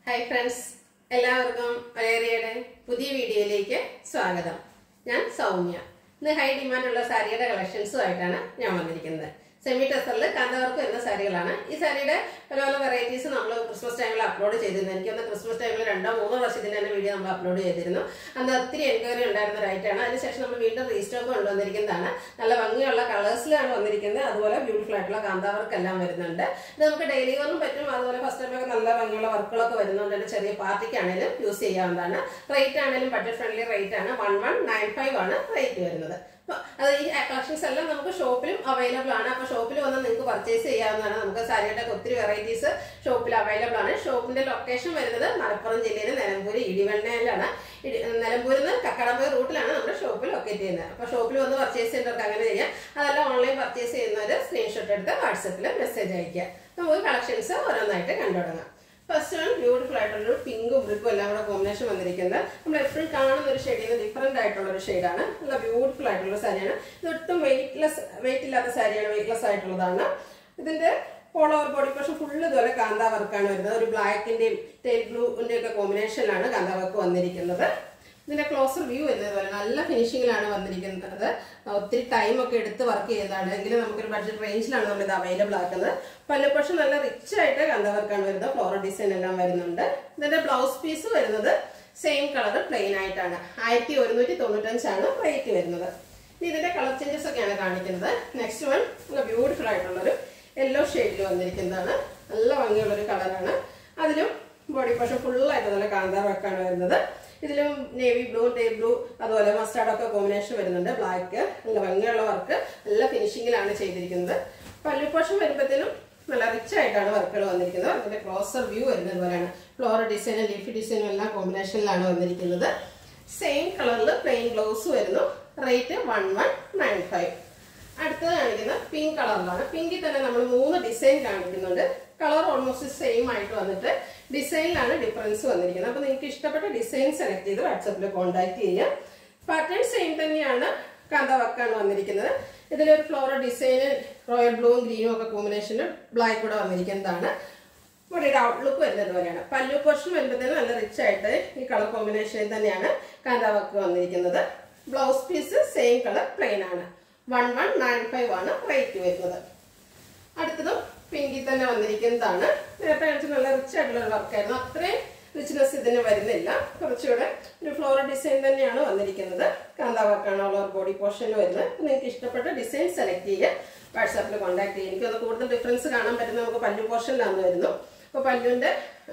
hi friends എല്ലാവർക്കും വലേറിയയുടെ പുതിയ വീഡിയോയിലേക്ക് സ്വാഗതം ഞാൻ സൗമ്യ ഇന്ന് ഹൈ ഡിമാൻഡുള്ള സാരിയുടെ കളക്ഷൻസുമായിട്ടാണ് ഞാൻ വന്നിരിക്കുന്നത് സെമി ടെസ്റ്ററിൽ കാന്തവർക്ക് വരുന്ന സാരികളാണ് ഈ സാരിയുടെ പല പല വെറൈറ്റീസ് നമ്മൾ ക്രിസ്മസ് ടൈമിൽ അപ്ലോഡ് ചെയ്തിരുന്നു എനിക്കൊന്ന് ക്രിസ്മസ് ടൈമിൽ രണ്ടോ മൂന്നോ വർഷത്തിന് തന്നെ വീഡിയോ നമ്മൾ അപ്ലോഡ് ചെയ്തിരുന്നു അന്ന് ഒത്തിരി എൻക്വയറി ഉണ്ടായിരുന്ന ഒരു ഐറ്റാണ് അതിനുശേഷം നമ്മൾ വീണ്ടും റീസ്റ്റോക്ക് കൊണ്ടുവന്നിരിക്കുന്നതാണ് നല്ല ഭംഗിയുള്ള കളേഴ്സിലാണ് വന്നിരിക്കുന്നത് അതുപോലെ ബ്യൂട്ടിഫുൾ ആയിട്ടുള്ള കാന്താവർക്ക് എല്ലാം വരുന്നുണ്ട് ഇത് നമുക്ക് ഡെയിലി വന്നും പറ്റും അതുപോലെ ഫസ്റ്റ് ടൈമൊക്കെ നല്ല ഭംഗിയുള്ള വർക്കുകളൊക്കെ വരുന്നുണ്ട് തന്നെ ചെറിയ പാർട്ടിക്കാണെങ്കിലും യൂസ് ചെയ്യാവുന്നതാണ് റേറ്റ് ആണെങ്കിലും ബഡ്ജറ്റ് ഫ്രണ്ട്ലി റേറ്റ് ആണ് വൺ വൺ നയൻ ഫൈവ് ആണ് റേറ്റ് വരുന്നത് അപ്പൊ അത് ഈ കളക്ഷൻസ് എല്ലാം നമുക്ക് ഷോപ്പിലും അവൈലബിൾ ആണ് അപ്പൊ ഷോപ്പിൽ വന്ന് നിങ്ങൾക്ക് പർച്ചേസ് ചെയ്യാവുന്നതാണ് നമുക്ക് സാരിയുടെ ഒത്തിരി വെറൈറ്റീസ് ഷോപ്പിൽ അവൈലബിൾ ആണ് ഷോപ്പിന്റെ ലൊക്കേഷൻ വരുന്നത് മലപ്പുറം ജില്ലയിലെ നിലമ്പൂർ ഇടിവണ്ണയിലാണ് ഇടി- നിലമ്പൂരിൽ നിന്ന് കക്കടമ്പ റൂട്ടിലാണ് നമ്മുടെ ഷോപ്പ് ലൊക്കേറ്റ് ചെയ്യുന്നത് അപ്പൊ ഷോപ്പിൽ വന്ന് പർച്ചേസ് ചെയ്യുന്നവർക്ക് അങ്ങനെ ചെയ്യാം അതല്ല ഓൺലൈൻ പർച്ചേസ് ചെയ്യുന്നവർ സ്ക്രീൻഷോട്ട് എടുത്ത് വാട്സപ്പിൽ മെസ്സേജ് അയക്കുക നമുക്ക് കളക്ഷൻസ് ഓരോന്നായിട്ട് കണ്ടു തുടങ്ങാം ഫസ്റ്റ് വൺ ബ്യൂട്ടിഫുൾ ആയിട്ടുള്ള പിങ്കും ബ്രിക്കും എല്ലാം കൂടെ കോമ്പിനേഷൻ വന്നിരിക്കുന്നത് നമ്മൾ എപ്പോഴും കാണുന്ന ഒരു ഷെയ്ഡിൽ നിന്ന് ഡിഫറെന്റ് ആയിട്ടുള്ള ഒരു ഷെയ്ഡാണ് നല്ല ബ്യൂട്ടിഫുൾ ആയിട്ടുള്ള സാരിയാണ് ഇത് ഒട്ടും വെയിറ്റ്ലെസ് വെയിറ്റ് ഇല്ലാത്ത സാരിയാണ് വെയിറ്റ്ലെസ് ആയിട്ടുള്ളതാണ് ഇതിന്റെ ഓൾ ഓവർ ബോഡി പക്ഷെ ഫുള്ള് ഇതുപോലെ കാന്താ വർക്കാണ് വരുന്നത് ഒരു ബ്ലാക്കിന്റെയും ടെയിൽ ബ്ലൂവിന്റെ ഒക്കെ കോമ്പിനേഷനിലാണ് കാന്താ വർക്ക് വന്നിരിക്കുന്നത് ഇതിന്റെ ക്ലോസർ വ്യൂ വരുന്നത് പോലെ നല്ല ഫിനിഷിങ്ങിലാണ് വന്നിരിക്കുന്നത് ഒത്തിരി ടൈം ഒക്കെ എടുത്ത് വർക്ക് ചെയ്യുന്നതാണ് എങ്കിലും നമുക്കൊരു ബഡ്ജറ്റ് റേഞ്ചിലാണ് നമ്മൾ ഇത് അവൈലബിൾ ആക്കുന്നത് പല്ലപ്പക്ഷം നല്ല റിച്ച് ആയിട്ട് കന്തവർക്കാണ് വരുന്നത് ഫ്ലോറൽ ഡിസൈൻ എല്ലാം വരുന്നുണ്ട് ഇതിന്റെ ബ്ലൗസ് പീസ് വരുന്നത് സെയിം കളർ പ്ലെയിൻ ആയിട്ടാണ് ആയിരത്തി ഒരുന്നൂറ്റി തൊണ്ണൂറ്റഞ്ചാണ് റേറ്റ് വരുന്നത് ഇനി ഇതിന്റെ കളർ ചേഞ്ചസ് ഒക്കെയാണ് കാണിക്കുന്നത് നെക്സ്റ്റ് വൺ നല്ല ബ്യൂട്ടിഫുൾ ആയിട്ടുള്ളൊരു യെല്ലോ ഷെയ്ഡിൽ വന്നിരിക്കുന്നതാണ് നല്ല ഭംഗിയുള്ള ഒരു കളറാണ് അതിലും ബോഡി പക്ഷെ ഫുള്ളായിട്ട് നല്ല കാന്താർ വർക്കാണ് വരുന്നത് ഇതിലും നേവി ബ്ലൂ ഡേ ബ്ലൂ അതുപോലെ മസ്റ്റാർഡ് ഒക്കെ കോമ്പിനേഷൻ വരുന്നുണ്ട് ബ്ലാക്ക് നല്ല ഭംഗിയുള്ള വർക്ക് നല്ല ഫിനിഷിങ്ങിലാണ് ചെയ്തിരിക്കുന്നത് പല്ലു പോഷൻ വരുമ്പോഴത്തേനും നല്ല റിച്ച് ആയിട്ടാണ് വർക്കുകൾ വന്നിരിക്കുന്നത് അതിന്റെ ക്ലോസർ വ്യൂ വരുന്നത് പോലെയാണ് ഫ്ലോറൽ ഡിസൈനും ലീഫി ഡിസൈനും എല്ലാം കോമ്പിനേഷനിലാണ് വന്നിരിക്കുന്നത് സെയിം കളറിൽ പ്ലെയിൻ ബ്ലൗസ് വരുന്നു rate one one nine five അടുത്തത് കാണിക്കുന്ന പിങ്ക് കളറിലാണ് പിങ്കിൽ തന്നെ നമ്മൾ മൂന്ന് ഡിസൈൻ കാണിക്കുന്നുണ്ട് കളർ ഓൾമോസ്റ്റ് സെയിം ആയിട്ട് വന്നിട്ട് ഡിസൈനിലാണ് ഡിഫറൻസ് വന്നിരിക്കുന്നത് അപ്പൊ നിങ്ങൾക്ക് ഇഷ്ടപ്പെട്ട ഡിസൈൻ സെലക്ട് ചെയ്ത് വാട്സപ്പിൽ കോൺടാക്ട് ചെയ്യാം പാറ്റേൺ സെയിം തന്നെയാണ് കാന്ത വർക്കാണ് വന്നിരിക്കുന്നത് ഇതിലൊരു ഫ്ലോറൽ ഡിസൈന് റോയൽ ബ്ലൂവും ഗ്രീനും ഒക്കെ കോമ്പിനേഷനിൽ ബ്ലാക്ക് കൂടെ വന്നിരിക്കുന്നതാണ് ബോഡിയുടെ ഔട്ട്ലുക്ക് വരുന്നത് പോലെയാണ് പല്ലു പോർഷൻ വരുമ്പോഴത്തേനും നല്ല റിച്ച് ആയിട്ട് ഈ കളർ കോമ്പിനേഷനിൽ തന്നെയാണ് കാന്ത വർക്ക് വന്നിരിക്കുന്നത് blouse piece same colour plain ആണ് വൺ വൺ നയൻ ഫൈവ് ആണ് റേറ്റ് വരുന്നത് അടുത്തതും പിങ്കിൽ തന്നെ വന്നിരിക്കുന്നതാണ് നേരത്തെ കാണിച്ച നല്ല റിച്ച് ആയിട്ടുള്ള ഒരു വർക്കായിരുന്നു അത്രയും റിച്ച്നെസ് ഇതിന് വരുന്നില്ല കുറച്ചുകൂടെ ഒരു ഫ്ലോറൽ ഡിസൈൻ തന്നെയാണ് വന്നിരിക്കുന്നത് കാന്താ വർക്കാണ് ഓൾ ഓവർ ബോഡി പോർഷനിൽ വരുന്നത് അപ്പൊ നിങ്ങൾക്ക് ഇഷ്ടപ്പെട്ട ഡിസൈൻ സെലക്ട് ചെയ്യുക വാട്സാപ്പിൽ കോൺടാക്ട് ചെയ്യുക എനിക്കത് കൂടുതൽ ഡിഫറൻസ് കാണാൻ പറ്റുന്ന നമുക്ക് പല്ലു പോർഷനിലാണ് വരുന്നു അപ്പോൾ പല്ലുവിന്റെ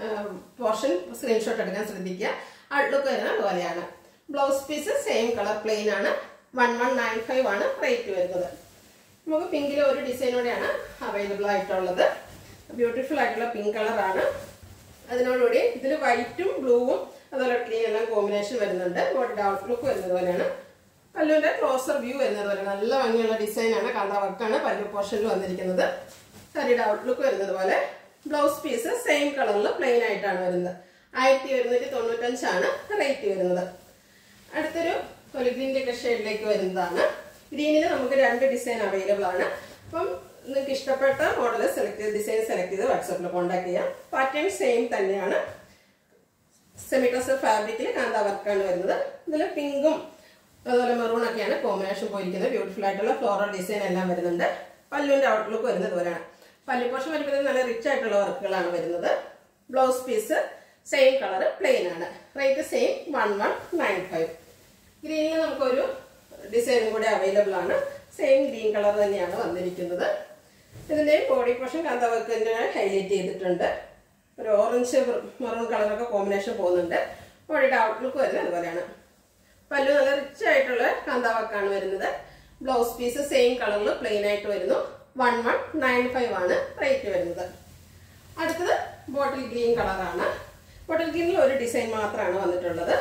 പോർഷൻ സ്ക്രീൻഷോട്ട് എടുക്കാൻ ശ്രദ്ധിക്കുക ഔട്ട്ലുക്ക് വരുന്നത് അതുപോലെയാണ് blouse piece same colour plain ആണ് വൺ വൺ നയൻ ഫൈവ് ആണ് റേറ്റ് വരുന്നത് നമുക്ക് പിങ്കിൽ ഒരു ഡിസൈനോടെയാണ് അവൈലബിൾ ആയിട്ടുള്ളത് ബ്യൂട്ടിഫുൾ ആയിട്ടുള്ള പിങ്ക് കളറാണ് അതിനോടുകൂടി ഇതിൽ വൈറ്റും ബ്ലൂവും അതുപോലെ ഗ്രീൻ എല്ലാം കോമ്പിനേഷൻ വരുന്നുണ്ട് ബോഡിയുടെ ഔട്ട്ലുക്ക് വരുന്നത് പോലെയാണ് പല്ലുവിന്റെ ക്ലോസർ വ്യൂ വരുന്നത് പോലെ നല്ല ഭംഗിയുള്ള ഡിസൈനാണ് കാന്ത വർക്കാണ് പല്ലു പോർഷനിൽ വന്നിരിക്കുന്നത് സാരിയുടെ ഔട്ട്ലുക്ക് വരുന്നത് പോലെ ബ്ലൗസ് പീസ് സെയിം കളറിൽ പ്ലെയിൻ ആയിട്ടാണ് വരുന്നത് ആയിരത്തി ഒരുന്നൂറ്റി തൊണ്ണൂറ്റഞ്ചാണ് റേറ്റ് വരുന്നത് അടുത്തൊരു ഒലിഗ്രീൻ്റെ ഒക്കെ ഷെയ്ഡിലേക്ക് വരുന്നതാണ് ഗ്രീനിൽ നമുക്ക് രണ്ട് ഡിസൈൻ അവൈലബിൾ ആണ് അപ്പം നിങ്ങൾക്ക് ഇഷ്ടപ്പെട്ട മോഡൽ സെലക്ട് ചെയ്ത് ഡിസൈൻ സെലക്ട് ചെയ്ത് വാട്സാപ്പിൽ കോൺടാക്ട് ചെയ്യാം പാറ്റേൺ സെയിം തന്നെയാണ് സെമിക്ലസ് ഫാബ്രിക്കിൽ കാന്ത വർക്കാണ് വരുന്നത് ഇതിൽ പിങ്കും അതുപോലെ മെറൂൺ ഒക്കെയാണ് കോമ്പിനേഷൻ പോയിരിക്കുന്നത് ബ്യൂട്ടിഫുൾ ആയിട്ടുള്ള ഫ്ലോറൽ ഡിസൈൻ എല്ലാം വരുന്നുണ്ട് പല്ലുവിന്റെ ഔട്ട്ലുക്ക് വരുന്നത് പോലെയാണ് പല്ലു പോർഷൻ വരുമ്പോൾ നല്ല റിച്ച് ആയിട്ടുള്ള വർക്കുകളാണ് വരുന്നത് blouse piece same colour plain ആണ് rate same one one nine five ഗ്രീനിൽ നമുക്കൊരു ഡിസൈനും കൂടി അവൈലബിൾ ആണ് സെയിം ഗ്രീൻ കളർ തന്നെയാണ് വന്നിരിക്കുന്നത് ഇതിന്റെ ബോഡി പോർഷൻ കാന്ത വർക്ക് തന്നെ ഹൈലൈറ്റ് ചെയ്തിട്ടുണ്ട് ഒരു ഓറഞ്ച് മെറൂൺ കളറൊക്കെ കോമ്പിനേഷൻ പോകുന്നുണ്ട് ബോഡിയുടെ ഔട്ട്ലുക്ക് വരുന്നത് അതുപോലെയാണ് പല്ലു നല്ല റിച്ച് ആയിട്ടുള്ള കാന്ത വർക്കാണ് വരുന്നത് ബ്ലൗസ് പീസ് സെയിം കളറിൽ പ്ലെയിൻ ആയിട്ട് വരുന്നു വൺ വൺ നയൻ ഫൈവ് ആണ് റേറ്റ് വരുന്നത് അടുത്തത് ബോട്ടിൽ ഗ്രീൻ കളറാണ് ബോട്ടിൽ ഗ്രീനിൽ ഒരു ഡിസൈൻ മാത്രമാണ് വന്നിട്ടുള്ളത്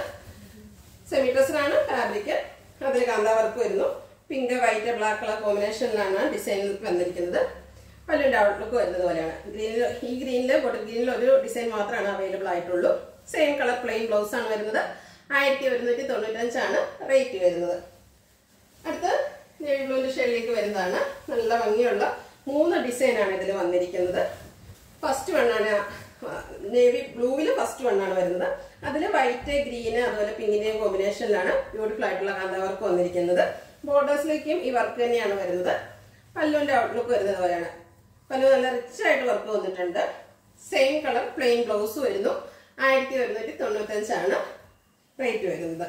സെമി ഡ്രസ്സിലാണ് ഫാബ്രിക് അതിൽ കാന്ത വർക്ക് വരുന്നു പിങ്ക് വൈറ്റ് ബ്ലാക്ക് കളർ കോമ്പിനേഷനിലാണ് ഡിസൈൻ വന്നിരിക്കുന്നത് പല്ലുവിന്റെ ഔട്ട്ലുക്ക് വരുന്നത് പോലെയാണ് ഗ്രീനിൽ ഈ ഗ്രീനിൽ ബോട്ടിൽ ഗ്രീനിൽ ഒരു ഡിസൈൻ മാത്രമാണ് അവൈലബിൾ ആയിട്ടുള്ളൂ സെയിം കളർ പ്ലെയിൻ ബ്ലൗസ് ആണ് വരുന്നത് ആയിരത്തി ഒരുന്നൂറ്റി തൊണ്ണൂറ്റഞ്ചാണ് റേറ്റ് വരുന്നത് അടുത്ത് നേവി ബ്ലൂവിന്റെ ഷെയ്ഡിലേക്ക് വരുന്നതാണ് നല്ല ഭംഗിയുള്ള മൂന്ന് ഡിസൈനാണ് ഇതിൽ വന്നിരിക്കുന്നത് ഫസ്റ്റ് വണ്ണാണ് നേവി ബ്ലൂവിൽ ഫസ്റ്റ് വണ്ണാണ് വരുന്നത് അതിൽ വൈറ്റ് ഗ്രീന് അതുപോലെ പിങ്കിന്റെയും കോമ്പിനേഷനിലാണ് ബ്യൂട്ടിഫുൾ ആയിട്ടുള്ള കാന്ത വർക്ക് വന്നിരിക്കുന്നത് ബോർഡേഴ്സിലേക്കും ഈ വർക്ക് തന്നെയാണ് വരുന്നത് പല്ലുവിന്റെ ഔട്ട്ലുക്ക് വരുന്നത് പോലെയാണ് പല്ലു നല്ല റിച്ച് ആയിട്ട് വർക്ക് വന്നിട്ടുണ്ട് സെയിം കളർ പ്ലെയിൻ ബ്ലൗസ് വരുന്നു ആയിരത്തി ഒരുന്നൂറ്റി തൊണ്ണൂറ്റഞ്ചാണ് റേറ്റ് വരുന്നത്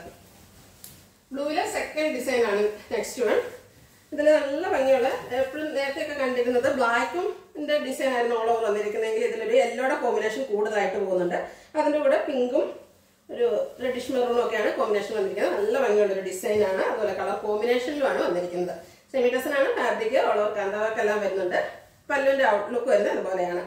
ബ്ലൂവിലെ സെക്കൻഡ് ഡിസൈൻ ആണ് നെക്സ്റ്റ് വൺ ഇതിൽ നല്ല ഭംഗിയുള്ള എപ്പോഴും നേരത്തെ ഒക്കെ കണ്ടിരുന്നത് ബ്ലാക്കും ഡിസൈൻ ആയിരുന്നു ഓൾ ഓവർ വന്നിരിക്കുന്നതെങ്കിൽ ഇതിലൊരു യെല്ലോയുടെ കോമ്പിനേഷൻ കൂടുതലായിട്ട് പോകുന്നുണ്ട് അതിൻ്റെ കൂടെ പിങ്കും ഒരു റെഡിഷ് മെറൂണും ഒക്കെയാണ് കോമ്പിനേഷൻ വന്നിരിക്കുന്നത് നല്ല ഭംഗിയുള്ള ഒരു ഡിസൈൻ ആണ് അതുപോലെ കളർ കോമ്പിനേഷനിലുമാണ് വന്നിരിക്കുന്നത് സെമി ആണ് ഫാബ്രിക് ഓൾ ഓവർ കാന്തവർക്ക് എല്ലാം വരുന്നുണ്ട് പല്ലുവിന്റെ ഔട്ട്ലുക്ക് വരുന്നത് അതുപോലെയാണ്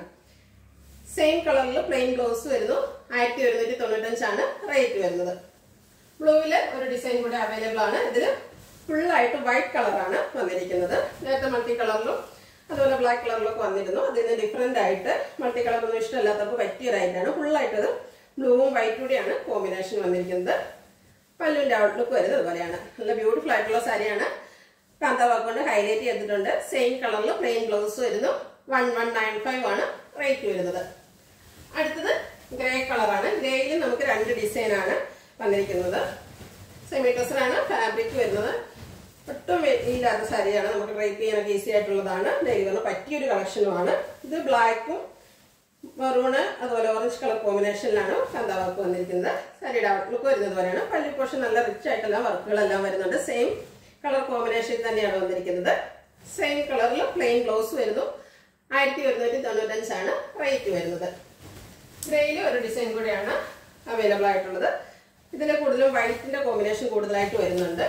സെയിം കളറിൽ പ്ലെയിൻ ബ്ലൗസ് വരുന്നു ആയിരത്തി ഒരുന്നൂറ്റി തൊണ്ണൂറ്റഞ്ചാണ് റേറ്റ് വരുന്നത് ബ്ലൂവില് ഒരു ഡിസൈൻ കൂടെ അവൈലബിൾ ആണ് ഇതിൽ ഫുൾ ആയിട്ട് വൈറ്റ് കളറാണ് വന്നിരിക്കുന്നത് നേരത്തെ മൾട്ടി കളറിലും അതുപോലെ ബ്ലാക്ക് കളറിലൊക്കെ വന്നിരുന്നു അതിന് ഡിഫറെന്റ് ആയിട്ട് മൾട്ടി കളർ ഒന്നും ഇഷ്ടമല്ലാത്തപ്പോൾ പറ്റിയതായിട്ടാണ് ഫുൾ ആയിട്ട് ബ്ലൂവും വൈറ്റും കൂടിയാണ് കോമ്പിനേഷൻ വന്നിരിക്കുന്നത് പല്ലുവിന്റെ ഔട്ട്ലുക്ക് വരുന്നത് അതുപോലെയാണ് നല്ല ബ്യൂട്ടിഫുൾ ആയിട്ടുള്ള സാരിയാണ് കാന്താവാക്ക് കൊണ്ട് ഹൈലൈറ്റ് ചെയ്തിട്ടുണ്ട് സെയിം കളറിൽ പ്ലെയിൻ ബ്ലൗസ് വരുന്നു വൺ വൺ നയൻ ഫൈവ് ആണ് റേറ്റ് വരുന്നത് അടുത്തത് ഗ്രേ കളറാണ് ഗ്രേയിൽ നമുക്ക് രണ്ട് ഡിസൈൻ ആണ് വന്നിരിക്കുന്നത് സെമി ആണ് ഫാബ്രിക് വരുന്നത് ഒട്ടും ഇല്ലാത്ത സാരിയാണ് നമുക്ക് ഡ്രൈപ്പ് ചെയ്യാനൊക്കെ ഈസി ആയിട്ടുള്ളതാണ് ഡെയിലി വന്ന് പറ്റിയൊരു കളക്ഷനുമാണ് ഇത് ബ്ലാക്കും മെറൂണ് അതുപോലെ ഓറഞ്ച് കളർ കോമ്പിനേഷനിലാണ് കന്താ വർക്ക് വന്നിരിക്കുന്നത് സാരിയുടെ ഔട്ട്ലുക്ക് വരുന്നത് പോലെയാണ് പല്ലി പോർഷൻ നല്ല റിച്ച് ആയിട്ടുള്ള വർക്കുകളെല്ലാം വരുന്നുണ്ട് സെയിം കളർ കോമ്പിനേഷൻ തന്നെയാണ് വന്നിരിക്കുന്നത് സെയിം കളറിൽ പ്ലെയിൻ ബ്ലൗസ് വരുന്നു ആയിരത്തി ഒരുന്നൂറ്റി തൊണ്ണൂറ്റഞ്ചാണ് റേറ്റ് വരുന്നത് ഗ്രേയിൽ ഒരു ഡിസൈൻ കൂടെയാണ് അവൈലബിൾ ആയിട്ടുള്ളത് ഇതിൽ കൂടുതലും വൈറ്റിന്റെ കോമ്പിനേഷൻ കൂടുതലായിട്ട് വരുന്നുണ്ട്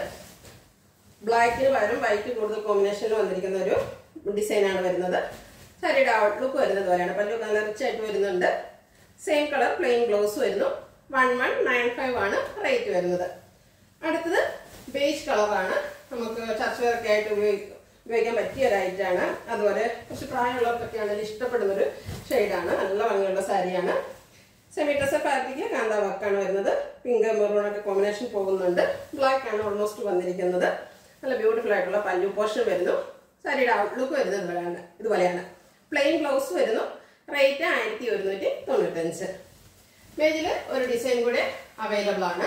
ബ്ലാക്കിന് പകരം വൈറ്റ് കൂടുതൽ കോമ്പിനേഷനിൽ വന്നിരിക്കുന്ന ഒരു ഡിസൈനാണ് വരുന്നത് സാരിയുടെ ഔട്ട്ലുക്ക് വരുന്നത് പോലെയാണ് പല്ലു നല്ല റിച്ച് ആയിട്ട് വരുന്നുണ്ട് സെയിം കളർ പ്ലെയിൻ ബ്ലൗസ് വരുന്നു വൺ വൺ നയൻ ഫൈവ് ആണ് റേറ്റ് വരുന്നത് അടുത്തത് ബേജ് കളറാണ് നമുക്ക് ചർച്ച വർക്കൊക്കെ ആയിട്ട് ഉപയോഗിക്കും ഉപയോഗിക്കാൻ പറ്റിയ ഒരു ഐറ്റാണ് അതുപോലെ കുറച്ച് പ്രായമുള്ളവർക്കൊക്കെ ആണെങ്കിൽ ഇഷ്ടപ്പെടുന്ന ഒരു ഷെയ്ഡാണ് നല്ല ഭംഗിയുള്ള സാരിയാണ് സെമി ഡ്രസ് ഫാബ്രിക് കാന്ത വർക്കാണ് വരുന്നത് പിങ്ക് മെറൂൺ ഒക്കെ കോമ്പിനേഷൻ പോകുന്നുണ്ട് ബ്ലാക്ക് ആണ് ഓൾമോസ്റ്റ് വന്നിരിക്കുന്നത് നല്ല ബ്യൂട്ടിഫുൾ ആയിട്ടുള്ള പല്ലു പോർഷൻ വരുന്നു സാരിയുടെ ഔട്ട്ലുക്ക് വരുന്നത് ഇതുപോലെയാണ് ഇതുപോലെയാണ് പ്ലെയിൻ ബ്ലൗസ് വരുന്നു റേറ്റ് ആയിരത്തി ഒരുന്നൂറ്റി തൊണ്ണൂറ്റഞ്ച് പേജിൽ ഒരു ഡിസൈൻ കൂടെ അവൈലബിൾ ആണ്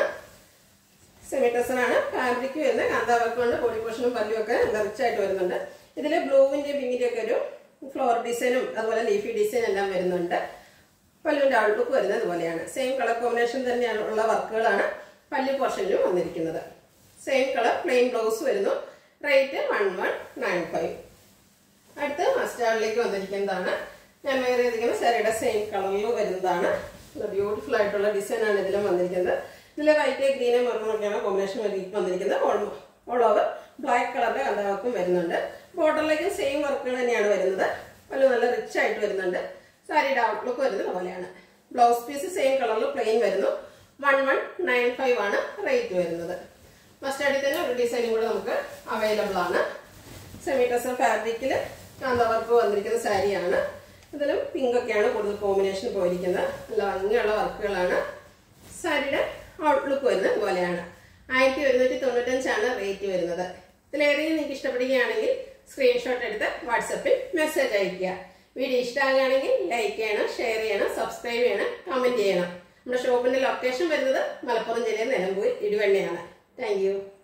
സെമി ആണ് ഫാബ്രിക് വരുന്ന കാന്ത വർക്ക് കൊണ്ട് ബോഡി പോർഷനും പല്ലും ഒക്കെ റിച്ച് ആയിട്ട് വരുന്നുണ്ട് ഇതിൽ ബ്ലൂവിന്റെ പിങ്കിന്റെ ഒക്കെ ഒരു ഫ്ലോർ ഡിസൈനും അതുപോലെ ലീഫി ഡിസൈൻ എല്ലാം വരുന്നുണ്ട് പല്ലുവിന്റെ ഔട്ട്ലുക്ക് വരുന്നത് ഇതുപോലെയാണ് സെയിം കളർ കോമ്പിനേഷൻ തന്നെയാണ് ഉള്ള വർക്കുകളാണ് പല്ലു പോർഷനിലും വന്നിരിക്കുന്നത് സെയിം കളർ പ്ലെയിൻ ബ്ലൗസ് വരുന്നു rate one one nine five അടുത്ത് മസ്റ്റാർഡിലേക്ക് വന്നിരിക്കുന്നതാണ് ഞാൻ വേറെ ചെയ്തിരിക്കുന്ന സാരിയുടെ സെയിം കളറിൽ വരുന്നതാണ് ബ്യൂട്ടിഫുൾ ആയിട്ടുള്ള ഡിസൈൻ ആണ് ഇതിലും വന്നിരിക്കുന്നത് ഇതിൽ വൈറ്റ് ഗ്രീനും മെറൂണൊക്കെയാണ് കോമ്പിനേഷൻ വന്നിരിക്കുന്നത് ഓൾ ഓവർ ബ്ലാക്ക് കളറിന്റെ കഥാവർക്കും വരുന്നുണ്ട് ബോർഡറിലേക്കും സെയിം വർക്കുകൾ തന്നെയാണ് വരുന്നത് പല നല്ല റിച്ച് ആയിട്ട് വരുന്നുണ്ട് സാരിയുടെ ഔട്ട്ലുക്ക് വരുന്നത് പോലെയാണ് ബ്ലൗസ് പീസ് സെയിം കളറിൽ പ്ലെയിൻ വരുന്നു വൺ വൺ നയൻ ഫൈവ് ആണ് റേറ്റ് വരുന്നത് മസ്റ്റാർഡിൽ തന്നെ ഒരു ഡിസൈനും കൂടെ നമുക്ക് അവൈലബിൾ ആണ് സെമി ടസർ ഫാബ്രിക്കിൽ കാന്ത വർക്ക് വന്നിരിക്കുന്ന സാരിയാണ് ഇതിലും പിങ്ക് ഒക്കെയാണ് കൂടുതൽ കോമ്പിനേഷൻ പോയിരിക്കുന്നത് നല്ല ഭംഗിയുള്ള വർക്കുകളാണ് സാരിയുടെ ഔട്ട്ലുക്ക് വരുന്നത് ഇതുപോലെയാണ് ആയിരത്തി ഒരുന്നൂറ്റി തൊണ്ണൂറ്റഞ്ചാണ് റേറ്റ് വരുന്നത് ഇതിലേതെങ്കിലും നിങ്ങൾക്ക് ഇഷ്ടപ്പെടുകയാണെങ്കിൽ സ്ക്രീൻഷോട്ട് എടുത്ത് വാട്സപ്പിൽ മെസ്സേജ് അയയ്ക്കുക വീഡിയോ ഇഷ്ടമാകുകയാണെങ്കിൽ ലൈക്ക് ചെയ്യണം ഷെയർ ചെയ്യണം സബ്സ്ക്രൈബ് ചെയ്യണം കമന്റ് ചെയ്യണം നമ്മുടെ ഷോപ്പിന്റെ ലൊക്കേഷൻ വരുന്നത് മലപ്പുറം ജില്ലയിൽ നിലമ്പൂർ ഇടുവണ്ണയാണ് താങ്ക്